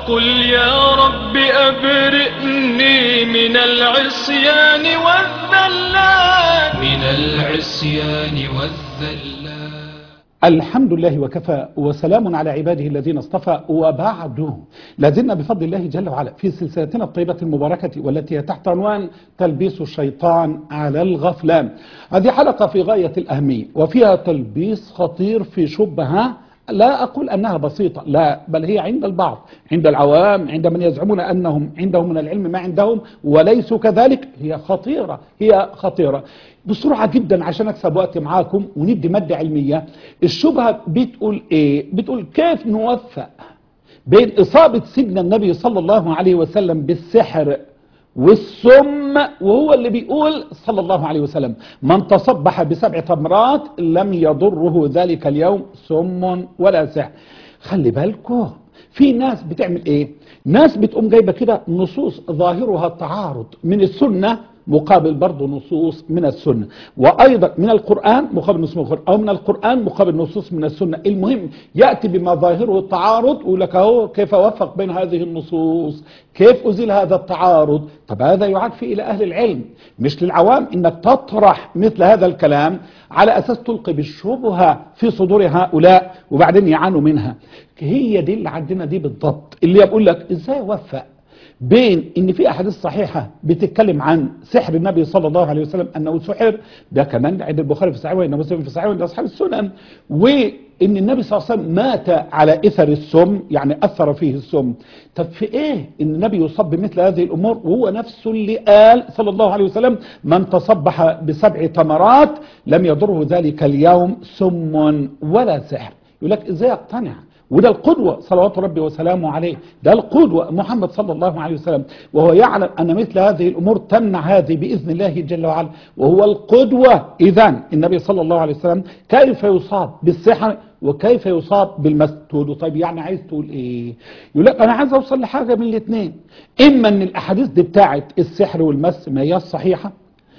وقل يا رب أبرئني من العصيان والذلات من العصيان والذلات الحمد لله وكفى وسلام على عباده الذين اصطفى وبعد لازلنا بفضل الله جل وعلا في سلسلتنا الطيبة المباركة والتي هي تحت عنوان تلبيس الشيطان على الغفلان هذه حلقة في غاية الأهمية وفيها تلبيس خطير في شبهة لا أقول أنها بسيطة لا بل هي عند البعض عند العوام عند من يزعمون أنهم عندهم من العلم ما عندهم وليسوا كذلك هي خطيرة هي خطيرة بسرعة جدا عشان أكسب وقت معاكم وندي مادة علمية الشبهة بتقول إيه بتقول كيف نوفق بين إصابة سيدنا النبي صلى الله عليه وسلم بالسحر والسم وهو اللي بيقول صلى الله عليه وسلم من تصبح بسبع تمرات لم يضره ذلك اليوم سم ولا سحر خلي بالكم في ناس بتعمل ايه ناس بتقوم جايبه كده نصوص ظاهرها التعارض من السنه مقابل برضه نصوص من السنة وأيضا من القرآن مقابل نصوص من القرآن أو من القرآن مقابل نصوص من السنة المهم يأتي بما ظاهره التعارض ويقول لك أهو كيف أوفق بين هذه النصوص كيف أزيل هذا التعارض طب هذا يعاد فيه إلى أهل العلم مش للعوام إنك تطرح مثل هذا الكلام على أساس تلقي بالشبهة في صدور هؤلاء وبعدين يعانوا منها هي دي اللي عندنا دي بالضبط اللي بقول لك إزاي أوفق بين ان في احاديث صحيحه بتتكلم عن سحر النبي صلى الله عليه وسلم انه سحر ده كمان عند البخاري في صحيح وان مسلم في صحيح وان اصحاب السنن وان النبي صلى الله عليه وسلم مات على اثر السم يعني اثر فيه السم طب في ايه ان النبي يصاب بمثل هذه الامور وهو نفسه اللي قال صلى الله عليه وسلم من تصبح بسبع تمرات لم يضره ذلك اليوم سم ولا سحر يقول لك ازاي اقتنع وده القدوة صلوات ربي وسلامه عليه ده القدوة محمد صلى الله عليه وسلم وهو يعلم أن مثل هذه الأمور تمنع هذه بإذن الله جل وعلا وهو القدوة إذا النبي صلى الله عليه وسلم كيف يصاب بالسحر وكيف يصاب بالمس تقول له طيب يعني عايز تقول ايه يقول لك انا عايز اوصل لحاجه من الاثنين اما ان الاحاديث دي بتاعت السحر والمس ما هي الصحيحه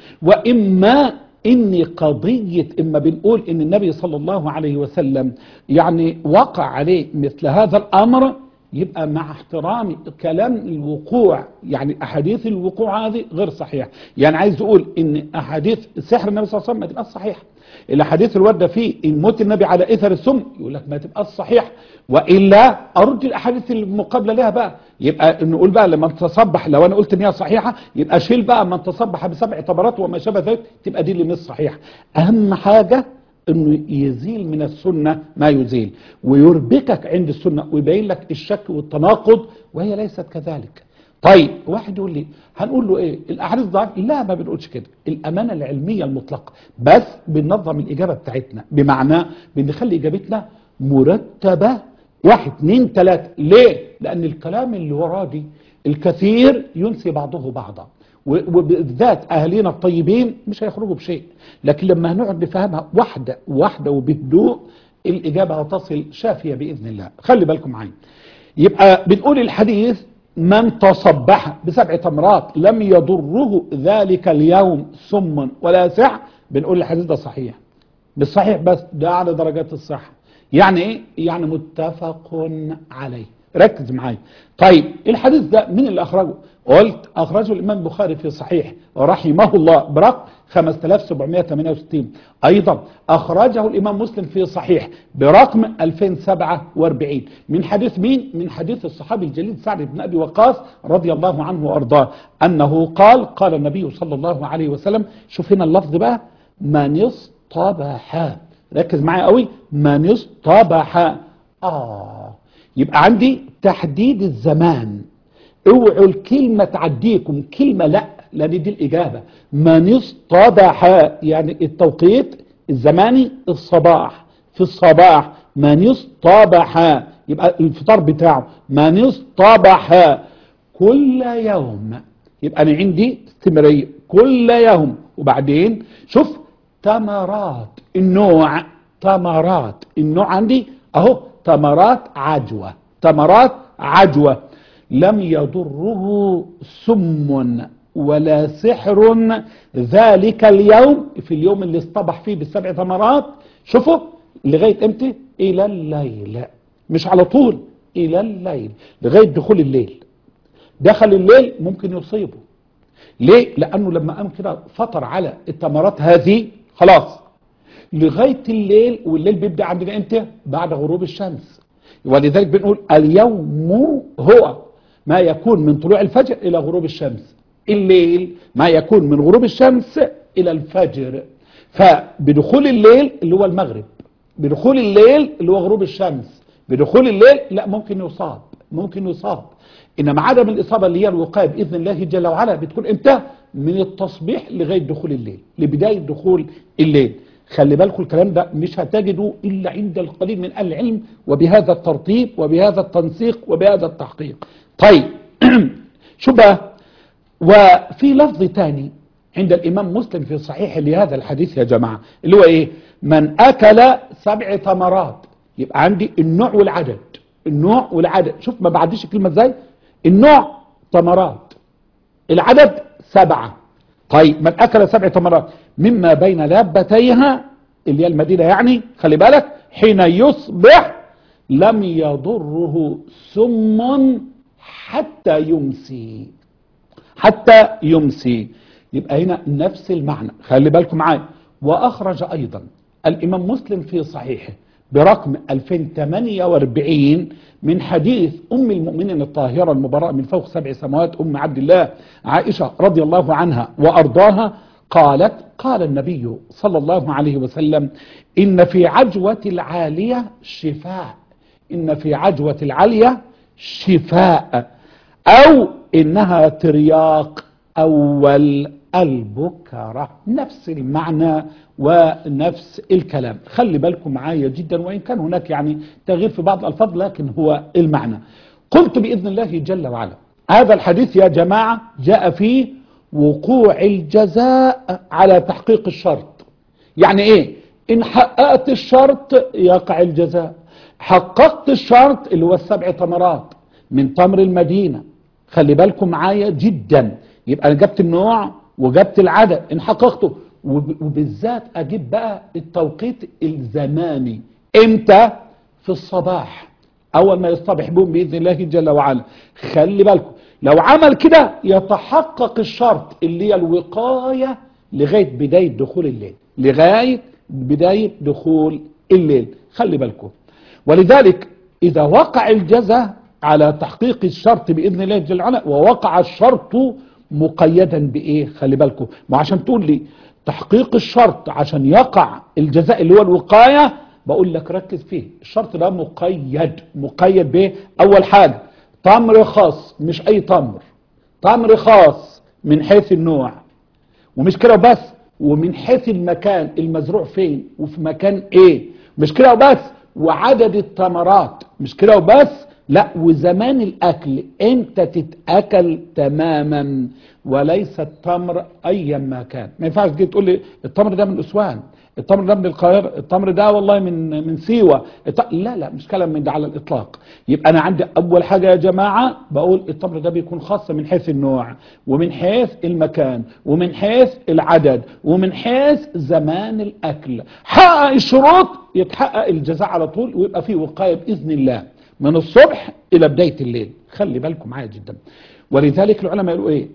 واما ان قضية اما بنقول ان النبي صلى الله عليه وسلم يعني وقع عليه مثل هذا الامر يبقى مع احترام كلام الوقوع يعني احاديث الوقوع هذه غير صحيحة يعني عايز اقول ان احاديث سحر النبي صلى الله عليه وسلم ما تبقاش صحيحة الاحاديث الواردة فيه ان موت النبي على اثر السم يقول لك ما تبقاش صحيح والا ارد الاحاديث المقابله لها بقى يبقى نقول بقى لما تصبح لو انا قلت ان هي صحيحه يبقى شيل بقى من تصبح بسبع تمرات وما شابه ذلك تبقى دي اللي مش صحيحه اهم حاجه انه يزيل من السنه ما يزيل ويربكك عند السنه ويبين لك الشك والتناقض وهي ليست كذلك طيب واحد يقول لي هنقول له ايه الاحاديث ضعيف لا ما بنقولش كده الامانه العلميه المطلقه بس بننظم الاجابه بتاعتنا بمعنى بنخلي اجابتنا مرتبه واحد اثنين ثلاثه ليه لان الكلام اللي وراه دي الكثير ينسي بعضه بعضا وبالذات اهالينا الطيبين مش هيخرجوا بشيء لكن لما هنقعد نفهمها واحده واحده وبهدوء الاجابه هتصل شافيه باذن الله خلي بالكم معايا يبقى بنقول الحديث من تصبح بسبع تمرات لم يضره ذلك اليوم سم ولا سحر بنقول الحديث ده صحيح مش صحيح بس ده على درجات الصحة يعني ايه يعني متفق عليه ركز معايا طيب الحديث ده مين اللي اخرجه قلت اخرجه الامام البخاري في صحيح رحمه الله برقم 5768 ايضا اخرجه الامام مسلم في صحيح برقم 2047 من حديث مين من حديث الصحابي الجليل سعد بن ابي وقاص رضي الله عنه وارضاه انه قال قال النبي صلى الله عليه وسلم شوف هنا اللفظ بقى من اصطبح ركز معايا قوي من اصطبح اه يبقى عندي تحديد الزمان اوعوا الكلمة تعديكم كلمة لا لان دي الاجابة من اصطبح يعني التوقيت الزماني الصباح في الصباح من اصطبح يبقى الفطار بتاعه من اصطبح كل يوم يبقى انا عندي استمرارية كل يوم وبعدين شوف تمرات النوع تمرات النوع عندي اهو تمرات عجوة تمرات عجوة لم يضره سم ولا سحر ذلك اليوم في اليوم اللي اصطبح فيه بالسبع ثمرات شوفوا لغاية امتى الى الليل مش على طول إلى الليل لغاية دخول الليل دخل الليل ممكن يصيبه ليه؟ لأنه لما قام كده فطر على التمرات هذه خلاص لغاية الليل والليل بيبدأ عندنا امتى؟ بعد غروب الشمس ولذلك بنقول اليوم هو ما يكون من طلوع الفجر إلى غروب الشمس الليل ما يكون من غروب الشمس إلى الفجر فبدخول الليل اللي هو المغرب بدخول الليل اللي هو غروب الشمس بدخول الليل لا ممكن يصاب ممكن يصاب انما عدم الاصابه اللي هي الوقايه باذن الله جل وعلا بتكون امتى من التصبيح لغايه دخول الليل لبدايه دخول الليل خلي بالكم الكلام ده مش هتجدوا الا عند القليل من اهل العلم وبهذا الترتيب وبهذا التنسيق وبهذا التحقيق طيب شو بقى وفي لفظ تاني عند الامام مسلم في صحيح لهذا الحديث يا جماعه اللي هو ايه من اكل سبع تمرات يبقى عندي النوع والعدد النوع والعدد شوف ما بعديش الكلمه ازاي النوع تمرات العدد سبعه طيب من اكل سبع تمرات مما بين لابتيها اللي هي المدينه يعني خلي بالك حين يصبح لم يضره سم حتى يمسي حتى يمسي يبقى هنا نفس المعنى خلي بالكم معايا واخرج ايضا الامام مسلم في صحيحه برقم 2048 من حديث ام المؤمنين الطاهره المبرأه من فوق سبع سماوات ام عبد الله عائشه رضي الله عنها وارضاها قالت قال النبي صلى الله عليه وسلم ان في عجوه العاليه شفاء ان في عجوه العاليه شفاء او انها ترياق اول البكرة نفس المعنى ونفس الكلام خلي بالكم معايا جدا وإن كان هناك يعني تغيير في بعض الألفاظ لكن هو المعنى قلت بإذن الله جل وعلا هذا الحديث يا جماعة جاء فيه وقوع الجزاء على تحقيق الشرط يعني ايه ان حققت الشرط يقع الجزاء حققت الشرط اللي هو السبع تمرات من تمر المدينة خلي بالكم معايا جدا يبقى انا جبت النوع وجبت العدد ان حققته وبالذات اجيب بقى التوقيت الزماني امتى في الصباح اول ما يصطبح بهم باذن الله جل وعلا خلي بالكم لو عمل كده يتحقق الشرط اللي هي الوقايه لغايه بدايه دخول الليل لغايه بدايه دخول الليل خلي بالكم ولذلك اذا وقع الجزاء على تحقيق الشرط باذن الله جل وعلا ووقع الشرط مقيدا بايه خلي بالكم ما عشان تقول لي تحقيق الشرط عشان يقع الجزاء اللي هو الوقايه بقول لك ركز فيه الشرط ده مقيد مقيد بايه اول حاجه تمر خاص مش اي تمر تمر خاص من حيث النوع ومش كده بس ومن حيث المكان المزروع فين وفي مكان ايه مش كده وبس وعدد التمرات مش كده وبس لا وزمان الاكل امتى تتاكل تماما وليس التمر ايا ما كان ما ينفعش تجي تقول لي التمر ده من اسوان التمر ده من القاهره التمر ده والله من من سيوه الت... لا لا مش كلام من ده على الاطلاق يبقى انا عندي اول حاجه يا جماعه بقول التمر ده بيكون خاص من حيث النوع ومن حيث المكان ومن حيث العدد ومن حيث زمان الاكل حقق الشروط يتحقق الجزاء على طول ويبقى فيه وقايه باذن الله من الصبح الى بدايه الليل خلي بالكم معايا جدا ولذلك العلماء يقولوا ايه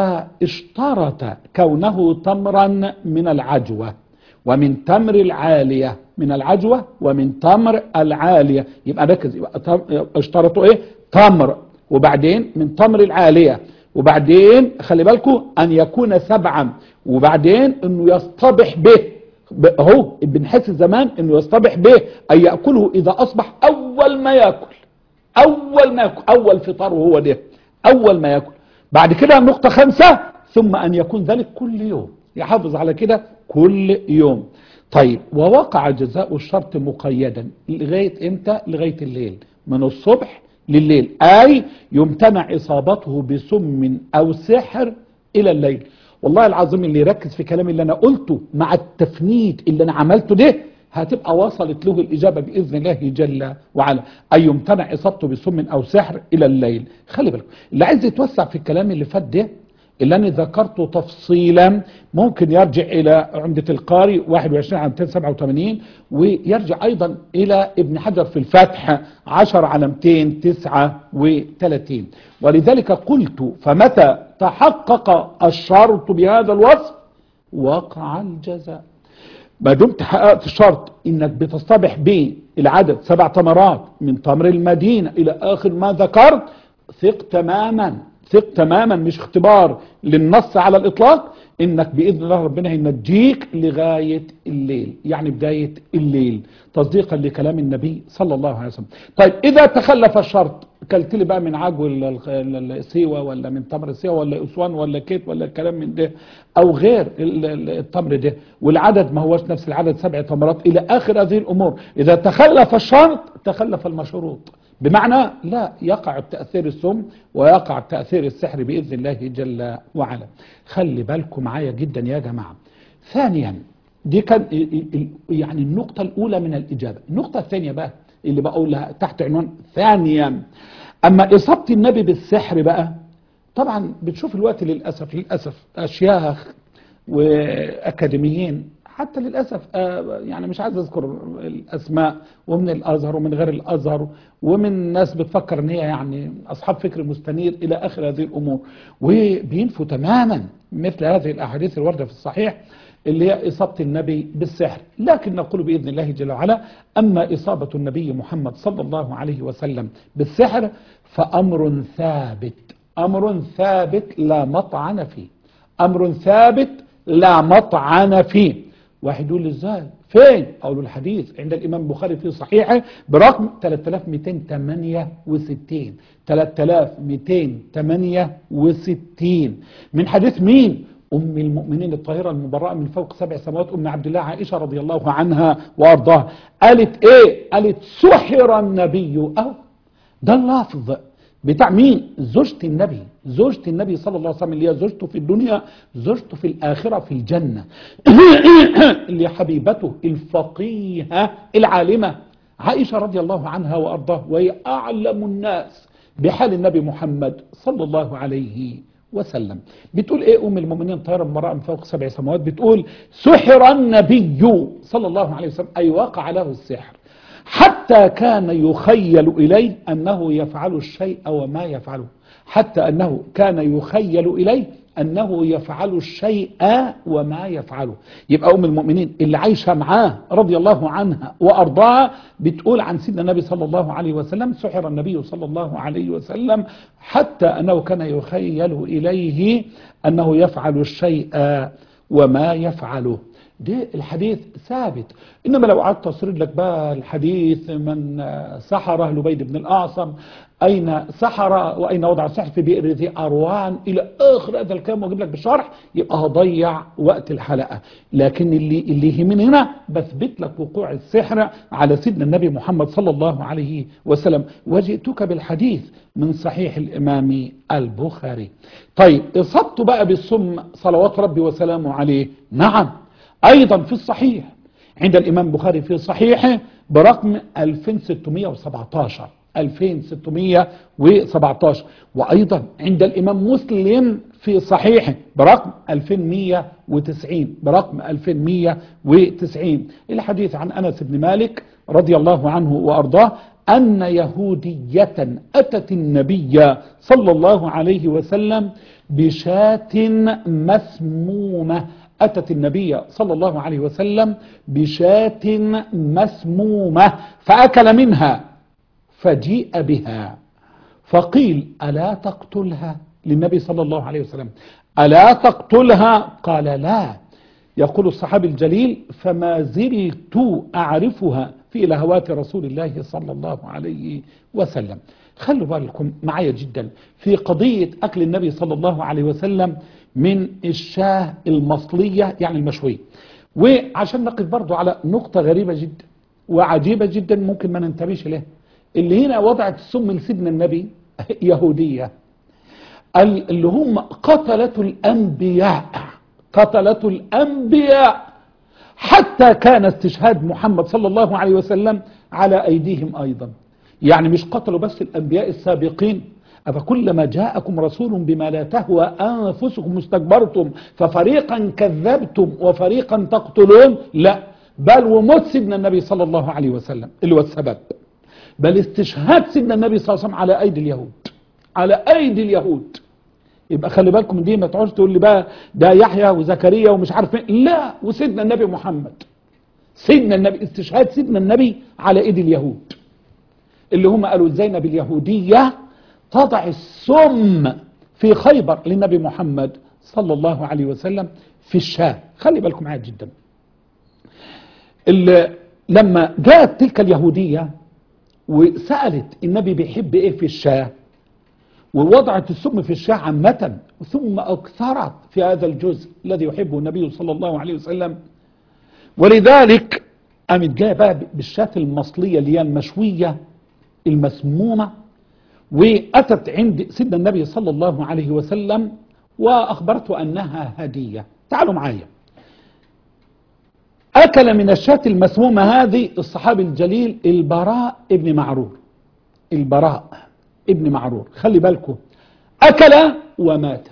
فاشترط كونه تمرا من العجوه ومن تمر العاليه من العجوه ومن تمر العاليه يبقى ركز يبقى اشترطوا ايه تمر وبعدين من تمر العاليه وبعدين خلي بالكم ان يكون سبعا وبعدين انه يصطبح به اهو ابن حيث الزمان انه يصطبح به ان ياكله اذا اصبح اول ما ياكل اول ما ياكل اول فطار وهو ده اول ما ياكل بعد كده النقطه خمسة ثم ان يكون ذلك كل يوم يحافظ على كده كل يوم طيب ووقع جزاء الشرط مقيدا لغايه امتى لغايه الليل من الصبح لليل اي يمتنع اصابته بسم او سحر الى الليل والله العظيم اللي يركز في كلامي اللي انا قلته مع التفنيد اللي انا عملته ده هتبقى وصلت له الإجابة بإذن الله جل وعلا أي يمتنع إصابته بسم أو سحر إلى الليل خلي بالكم اللي عايز يتوسع في الكلام اللي فات ده اللي انا ذكرته تفصيلا ممكن يرجع الى عمدة القاري 21 على 287 ويرجع ايضا الى ابن حجر في الفتح 10 على 239 ولذلك قلت فمتى تحقق الشرط بهذا الوصف وقع الجزاء ما دمت حققت الشرط انك بتصطبح بالعدد سبع تمرات من تمر المدينة الى اخر ما ذكرت ثق تماما ثق تماما مش اختبار للنص على الاطلاق انك باذن الله ربنا هينجيك لغايه الليل يعني بدايه الليل تصديقا لكلام النبي صلى الله عليه وسلم طيب اذا تخلف الشرط كلت لي بقى من عجو ال- ال- السيوه ولا من تمر السيوه ولا اسوان ولا كيت ولا الكلام من ده او غير ال- ال- التمر ده والعدد ما هوش نفس العدد سبع تمرات الى اخر هذه الامور اذا تخلف الشرط تخلف المشروط بمعنى لا يقع تأثير السم ويقع تأثير السحر بإذن الله جل وعلا خلي بالكم معايا جدا يا جماعة ثانيا دي كان ال- ال- يعني النقطة الأولى من الإجابة النقطة الثانية بقى اللي بقولها تحت عنوان ثانيا أما إصابة النبي بالسحر بقى طبعا بتشوف الوقت للأسف للأسف أشياخ وأكاديميين حتى للأسف آه، يعني مش عايز أذكر الأسماء ومن الأزهر ومن غير الأزهر ومن ناس بتفكر إن هي يعني أصحاب فكر مستنير إلى آخر هذه الأمور وبينفوا تماما مثل هذه الأحاديث الواردة في الصحيح اللي هي إصابة النبي بالسحر لكن نقول بإذن الله جل وعلا أما إصابة النبي محمد صلى الله عليه وسلم بالسحر فأمر ثابت أمر ثابت لا مطعن فيه أمر ثابت لا مطعن فيه واحد يقول لي ازاي فين اقول له الحديث عند الامام البخاري في صحيحه برقم 3268 3268 من حديث مين ام المؤمنين الطاهره المبرأه من فوق سبع سماوات ام عبد الله عائشه رضي الله عنها وارضاها قالت ايه قالت سحر النبي اهو ده اللفظ بتاع مين زوجة النبي زوجة النبي صلى الله عليه وسلم اللي هي زوجته في الدنيا زوجته في الآخرة في الجنة اللي هي حبيبته الفقيهة العالمة عائشة رضي الله عنها وأرضاه وهي أعلم الناس بحال النبي محمد صلى الله عليه وسلم بتقول ايه ام المؤمنين طيرا المرأة من فوق سبع سماوات بتقول سحر النبي صلى الله عليه وسلم اي وقع له السحر حتى كان يخيل إليه أنه يفعل الشيء وما يفعله حتى أنه كان يخيل إليه أنه يفعل الشيء وما يفعله يبقى أم المؤمنين اللي عايشة معاه رضي الله عنها وأرضاها بتقول عن سيدنا النبي صلى الله عليه وسلم سحر النبي صلى الله عليه وسلم حتى أنه كان يخيل إليه أنه يفعل الشيء وما يفعله ده الحديث ثابت انما لو قعدت اسرد لك بقى الحديث من سحر لبيد بن الاعصم اين سحر واين وضع السحر في بئر ذي اروان الى اخر هذا الكلام واجيب لك بالشرح يبقى هضيع وقت الحلقه لكن اللي اللي يهمني هنا بثبت لك وقوع السحر على سيدنا النبي محمد صلى الله عليه وسلم وجئتك بالحديث من صحيح الامام البخاري طيب اصبت بقى بالسم صلوات ربي وسلامه عليه نعم أيضا في الصحيح عند الإمام البخاري في صحيحه برقم 2617 2617 وأيضا عند الإمام مسلم في صحيحه برقم 2190 برقم 2190 الحديث عن أنس بن مالك رضي الله عنه وأرضاه أن يهودية أتت النبي صلى الله عليه وسلم بشاة مسمومة أتت النبي صلى الله عليه وسلم بشاة مسمومة فأكل منها فجيء بها فقيل ألا تقتلها للنبي صلى الله عليه وسلم ألا تقتلها قال لا يقول الصحابي الجليل فما زلت أعرفها في لهوات رسول الله صلى الله عليه وسلم خلوا بالكم معايا جدا في قضية أكل النبي صلى الله عليه وسلم من الشاه المصلية يعني المشوية وعشان نقف برضو على نقطة غريبة جدا وعجيبة جدا ممكن ما ننتبهش لها اللي هنا وضعت السم لسيدنا النبي يهودية اللي هم قتلة الأنبياء قتلة الأنبياء حتى كان استشهاد محمد صلى الله عليه وسلم على أيديهم أيضا يعني مش قتلوا بس الأنبياء السابقين أفكلما جاءكم رسول بما لا تهوى أنفسكم استكبرتم ففريقا كذبتم وفريقا تقتلون لا بل وموت سيدنا النبي صلى الله عليه وسلم اللي هو السبب بل استشهاد سيدنا النبي صلى الله عليه وسلم على أيدي اليهود على أيدي اليهود يبقى خلي بالكم من دي ما تقعدش تقول لي بقى ده يحيى وزكريا ومش عارف مين لا وسيدنا النبي محمد سيدنا النبي استشهاد سيدنا النبي على ايدي اليهود اللي هم قالوا زينب اليهودية تضع السم في خيبر للنبي محمد صلى الله عليه وسلم في الشاه خلي بالكم معايا جدا اللي لما جاءت تلك اليهودية وسألت النبي بيحب ايه في الشاه ووضعت السم في الشاه عامة ثم أكثرت في هذا الجزء الذي يحبه النبي صلى الله عليه وسلم ولذلك قامت جايه بقى بالشاة المصلية اللي هي المشوية المسمومة وأتت عند سيدنا النبي صلى الله عليه وسلم وأخبرته أنها هدية تعالوا معايا أكل من الشاة المسمومة هذه الصحابي الجليل البراء ابن معرور البراء ابن معرور خلي بالكم أكل ومات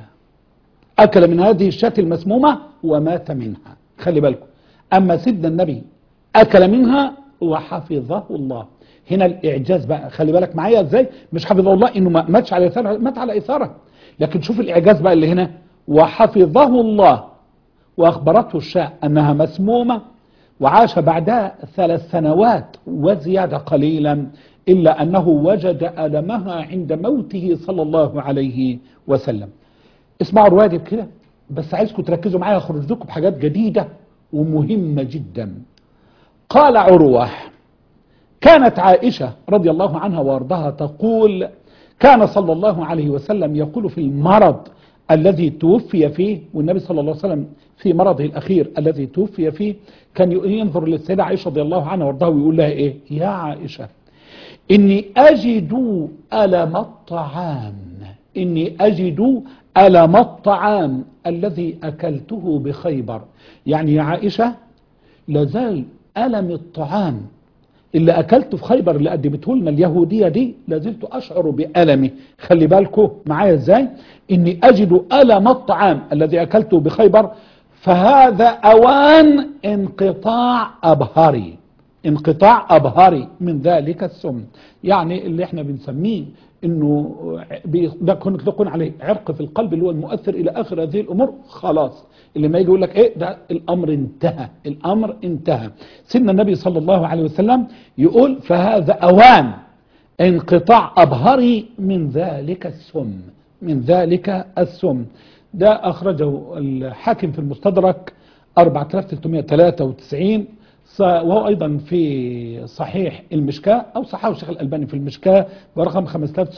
أكل من هذه الشاة المسمومة ومات منها خلي بالكم أما سيدنا النبي أكل منها وحفظه الله هنا الإعجاز بقى خلي بالك معايا إزاي مش حفظه الله إنه ما ماتش على إثارة مات على إثارة لكن شوف الإعجاز بقى اللي هنا وحفظه الله وأخبرته الشاء أنها مسمومة وعاش بعدها ثلاث سنوات وزيادة قليلا إلا أنه وجد ألمها عند موته صلى الله عليه وسلم اسمعوا الرواية دي كده بس عايزكم تركزوا معايا أخرج لكم بحاجات جديدة ومهمة جدا قال عروة كانت عائشة رضي الله عنها وارضاها تقول كان صلى الله عليه وسلم يقول في المرض الذي توفي فيه والنبي صلى الله عليه وسلم في مرضه الأخير الذي توفي فيه كان ينظر للسيدة عائشة رضي الله عنها وارضاها ويقول لها إيه يا عائشة إني أجد ألم الطعام إني أجد ألم الطعام الذي أكلته بخيبر يعني يا عائشة لازال ألم الطعام اللي أكلته في خيبر اللي قدمته لنا اليهودية دي لازلت أشعر بألمي خلي بالكم معايا إزاي إني أجد ألم الطعام الذي أكلته بخيبر فهذا أوان انقطاع أبهري انقطاع أبهري من ذلك السم يعني اللي احنا بنسميه انه ده كنت تكون عليه عرق في القلب اللي هو المؤثر الى اخر هذه الامور خلاص اللي ما يجي يقول لك ايه ده الامر انتهى الامر انتهى سيدنا النبي صلى الله عليه وسلم يقول فهذا اوان انقطاع ابهري من ذلك السم من ذلك السم ده اخرجه الحاكم في المستدرك 4393 وهو أيضا في صحيح المشكاة أو صححه الشيخ الألباني في المشكاة برقم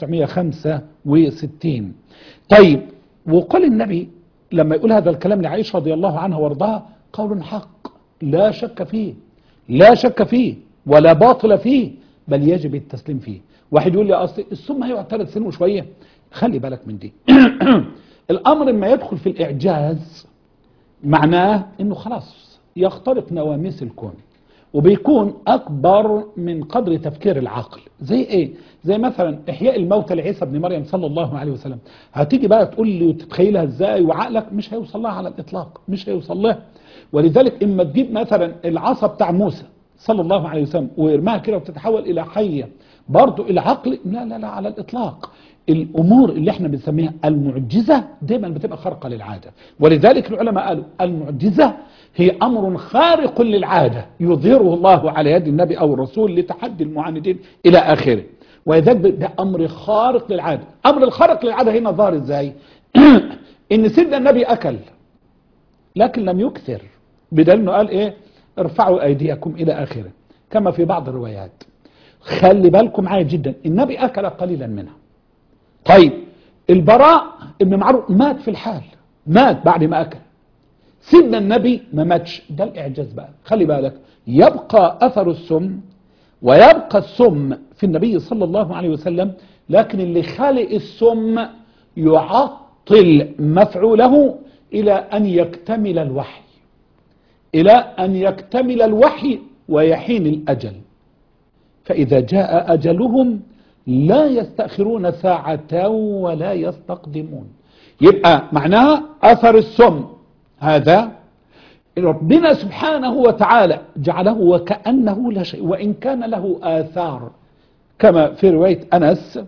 5965 طيب وقال النبي لما يقول هذا الكلام لعائشة رضي الله عنها وارضاها قول حق لا شك فيه لا شك فيه ولا باطل فيه بل يجب التسليم فيه واحد يقول لي أصل السم هيقعد ثلاث سنين وشوية خلي بالك من دي الأمر ما يدخل في الإعجاز معناه أنه خلاص يخترق نواميس الكون وبيكون أكبر من قدر تفكير العقل زي إيه؟ زي مثلا إحياء الموتى لعيسى بن مريم صلى الله عليه وسلم هتيجي بقى تقول لي وتتخيلها إزاي وعقلك مش هيوصل لها على الإطلاق مش هيوصل لها ولذلك إما تجيب مثلا العصا بتاع موسى صلى الله عليه وسلم ويرماها كده وتتحول إلى حية برضه العقل لا لا لا على الإطلاق الأمور اللي احنا بنسميها المعجزة دايما بتبقى خارقة للعادة ولذلك العلماء قالوا المعجزة هي أمر خارق للعادة يظهره الله على يد النبي أو الرسول لتحدي المعاندين إلى آخره ولذلك ده أمر خارق للعادة أمر الخارق للعادة هنا ظاهر إزاي إن سيدنا النبي أكل لكن لم يكثر بدل أنه قال إيه ارفعوا أيديكم إلى آخره كما في بعض الروايات خلي بالكم معايا جدا النبي أكل قليلا منها طيب البراء ابن معروف مات في الحال مات بعد ما أكل سيدنا النبي ما ماتش ده الإعجاز بقى خلي بالك يبقى أثر السم ويبقى السم في النبي صلى الله عليه وسلم لكن اللي خالق السم يعطل مفعوله إلى أن يكتمل الوحي إلى أن يكتمل الوحي ويحين الأجل فإذا جاء أجلهم لا يستأخرون ساعة ولا يستقدمون يبقى معناها أثر السم هذا ربنا سبحانه وتعالى جعله وكأنه لا شيء وإن كان له آثار كما في رواية أنس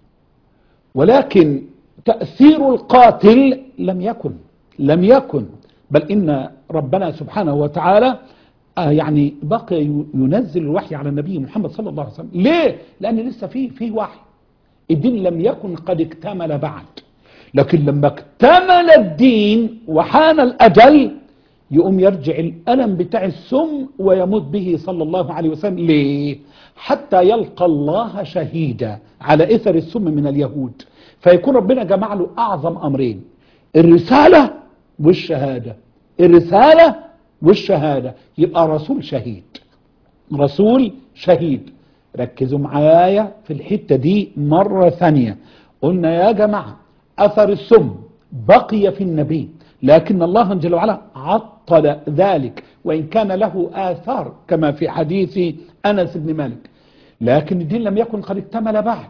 ولكن تأثير القاتل لم يكن لم يكن بل إن ربنا سبحانه وتعالى آه يعني بقي ينزل الوحي على النبي محمد صلى الله عليه وسلم ليه؟ لأن لسه فيه فيه وحي الدين لم يكن قد اكتمل بعد لكن لما اكتمل الدين وحان الأجل يقوم يرجع الألم بتاع السم ويموت به صلى الله عليه وسلم ليه؟ حتى يلقى الله شهيدا على إثر السم من اليهود فيكون ربنا جمع له أعظم أمرين الرسالة والشهادة الرسالة والشهادة يبقى رسول شهيد رسول شهيد ركزوا معايا في الحتة دي مرة ثانية قلنا يا جماعة أثر السم بقي في النبي لكن الله جل وعلا عطل ذلك وإن كان له آثار كما في حديث أنس بن مالك لكن الدين لم يكن قد اكتمل بعد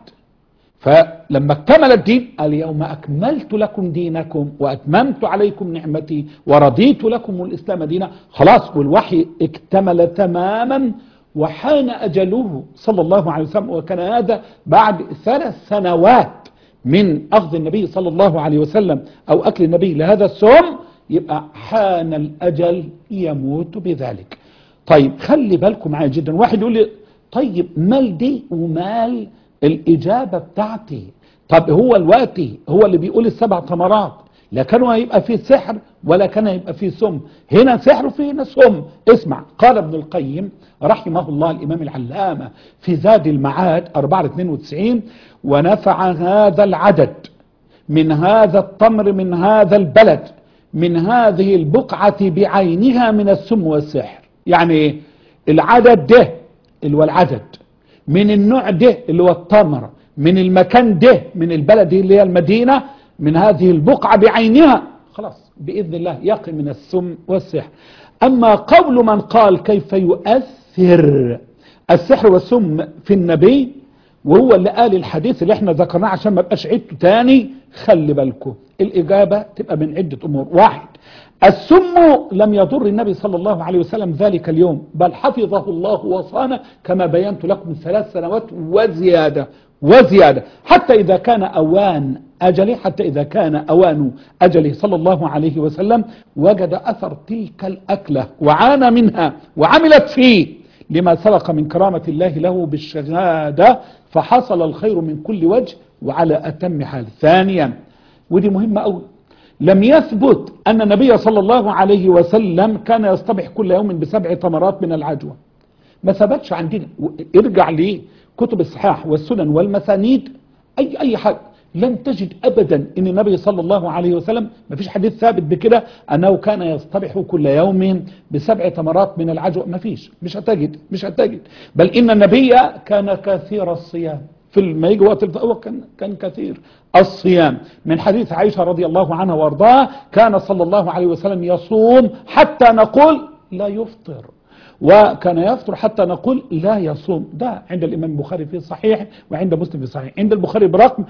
فلما اكتمل الدين اليوم أكملت لكم دينكم وأتممت عليكم نعمتي ورضيت لكم الإسلام دينا خلاص والوحي اكتمل تماما وحان أجله صلى الله عليه وسلم وكان هذا بعد ثلاث سنوات من أخذ النبي صلى الله عليه وسلم أو أكل النبي لهذا السم يبقى حان الأجل يموت بذلك طيب خلي بالكم معايا جدا واحد يقول لي طيب مال دي ومال الإجابة بتاعتي طب هو الوقت هو اللي بيقول السبع ثمرات لا كانوا هيبقى فيه سحر ولا كان هيبقى فيه سم هنا سحر وفيه هنا سم اسمع قال ابن القيم رحمه الله الإمام العلامة في زاد المعاد 492 ونفع هذا العدد من هذا التمر من هذا البلد من هذه البقعة بعينها من السم والسحر يعني ايه العدد ده اللي هو العدد من النوع ده اللي هو التمر من المكان ده من البلد اللي هي المدينة من هذه البقعة بعينها خلاص بإذن الله يقي من السم والسحر أما قول من قال كيف يؤثر السحر والسم في النبي وهو اللي قال الحديث اللي احنا ذكرناه عشان ما بقاش عدته تاني خلي بالكم الإجابة تبقى من عدة أمور واحد السم لم يضر النبي صلى الله عليه وسلم ذلك اليوم بل حفظه الله وصانه كما بينت لكم ثلاث سنوات وزيادة وزيادة حتى إذا كان أوان أجله حتى إذا كان أوان أجله صلى الله عليه وسلم وجد أثر تلك الأكلة وعانى منها وعملت فيه لما سبق من كرامة الله له بالشهادة فحصل الخير من كل وجه وعلى أتم حال ثانيا ودي مهمة أوي لم يثبت أن النبي صلى الله عليه وسلم كان يصطبح كل يوم بسبع تمرات من العجوة ما ثبتش عندنا ارجع لكتب الصحاح والسنن والمسانيد أي أي حاجة لن تجد أبدا أن النبي صلى الله عليه وسلم ما فيش حديث ثابت بكده أنه كان يصطبح كل يوم بسبع تمرات من العجوة ما فيش مش هتجد مش هتجد بل إن النبي كان كثير الصيام في ما يجي وقت الفقوة كان كان كثير الصيام من حديث عائشة رضي الله عنها وارضاها كان صلى الله عليه وسلم يصوم حتى نقول لا يفطر وكان يفطر حتى نقول لا يصوم ده عند الإمام البخاري في صحيح وعند مسلم في صحيح عند البخاري برقم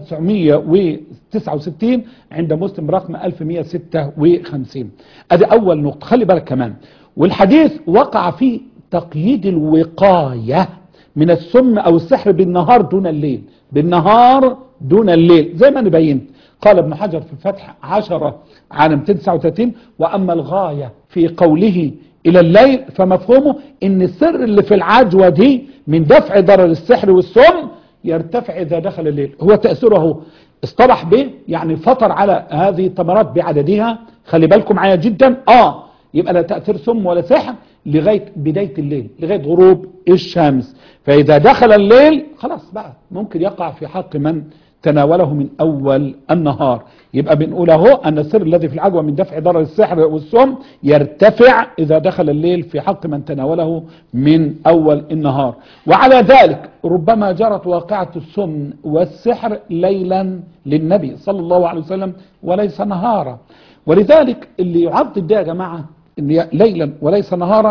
1969 عند مسلم برقم 1156 ادي أول نقطة خلي بالك كمان والحديث وقع فيه تقييد الوقاية من السم أو السحر بالنهار دون الليل بالنهار دون الليل زي ما نبينت قال ابن حجر في الفتح عشرة على 239 وأما الغاية في قوله إلى الليل فمفهومه إن السر اللي في العجوة دي من دفع ضرر السحر والسم يرتفع إذا دخل الليل هو تأثيره اصطلح به يعني فطر على هذه التمرات بعددها خلي بالكم معايا جدا آه يبقى لا تأثير سم ولا سحر لغاية بداية الليل لغاية غروب الشمس فإذا دخل الليل خلاص بقى ممكن يقع في حق من تناوله من أول النهار يبقى بنقول اهو أن السر الذي في العجوة من دفع ضرر السحر والسم يرتفع إذا دخل الليل في حق من تناوله من أول النهار وعلى ذلك ربما جرت واقعة السم والسحر ليلا للنبي صلى الله عليه وسلم وليس نهارا ولذلك اللي يعضد ده يا جماعة إن ليلا وليس نهارا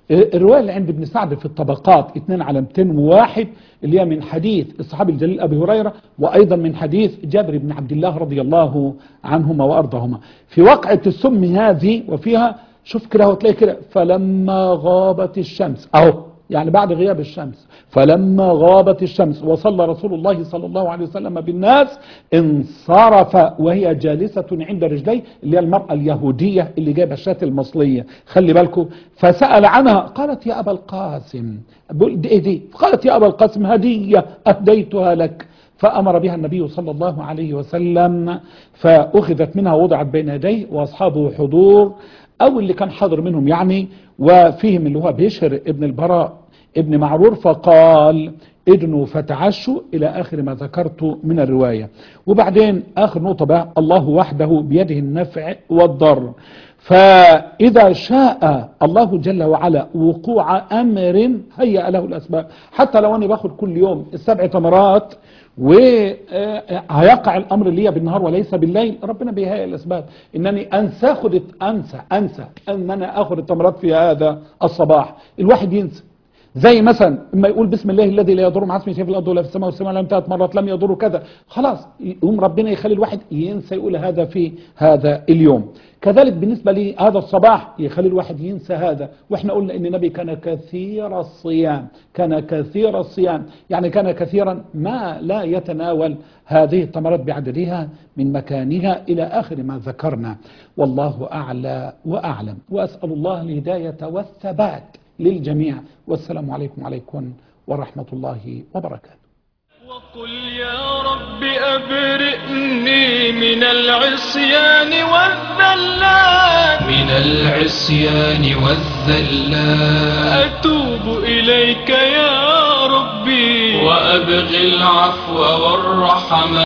الرواية اللي عند ابن سعد في الطبقات 2 على 201 اللي هي من حديث الصحابي الجليل أبي هريرة وأيضا من حديث جابر بن عبد الله رضي الله عنهما وأرضاهما في وقعة السم هذه وفيها شوف كده وتلاقي كده فلما غابت الشمس أهو يعني بعد غياب الشمس فلما غابت الشمس وصلى رسول الله صلى الله عليه وسلم بالناس انصرف وهي جالسة عند رجليه اللي هي المرأة اليهودية اللي جايبة الشاة المصلية خلي بالكم فسأل عنها قالت يا أبا القاسم بقول دي, إيه دي قالت يا أبا القاسم هدية أهديتها لك فأمر بها النبي صلى الله عليه وسلم فأخذت منها وضعت بين يديه وأصحابه حضور أو اللي كان حاضر منهم يعني وفيهم اللي هو بشر ابن البراء ابن معرور فقال ادنوا فتعشوا إلى آخر ما ذكرت من الرواية وبعدين آخر نقطة بقى الله وحده بيده النفع والضر فإذا شاء الله جل وعلا وقوع أمر هيأ له الأسباب حتى لو أنا باخد كل يوم السبع تمرات وهيقع الامر ليا بالنهار وليس بالليل ربنا بيهيئ الاسباب انني انسى اخد انسى انسى ان انا اخد التمرات في هذا الصباح الواحد ينسى زي مثلا اما يقول بسم الله الذي لا يضر مع اسمه شيء في الارض ولا في السماء والسماء لم تات مرات لم يضر كذا خلاص يقوم ربنا يخلي الواحد ينسى يقول هذا في هذا اليوم كذلك بالنسبة لي هذا الصباح يخلي الواحد ينسى هذا واحنا قلنا ان النبي كان كثير الصيام كان كثير الصيام يعني كان كثيرا ما لا يتناول هذه التمرات بعددها من مكانها إلى آخر ما ذكرنا والله أعلى وأعلم وأسأل الله الهداية والثبات للجميع والسلام عليكم عليكم ورحمة الله وبركاته وقل يا رب أبرئني من العصيان والذلات من العصيان والذلات أتوب إليك يا ربي وأبغي العفو والرحمة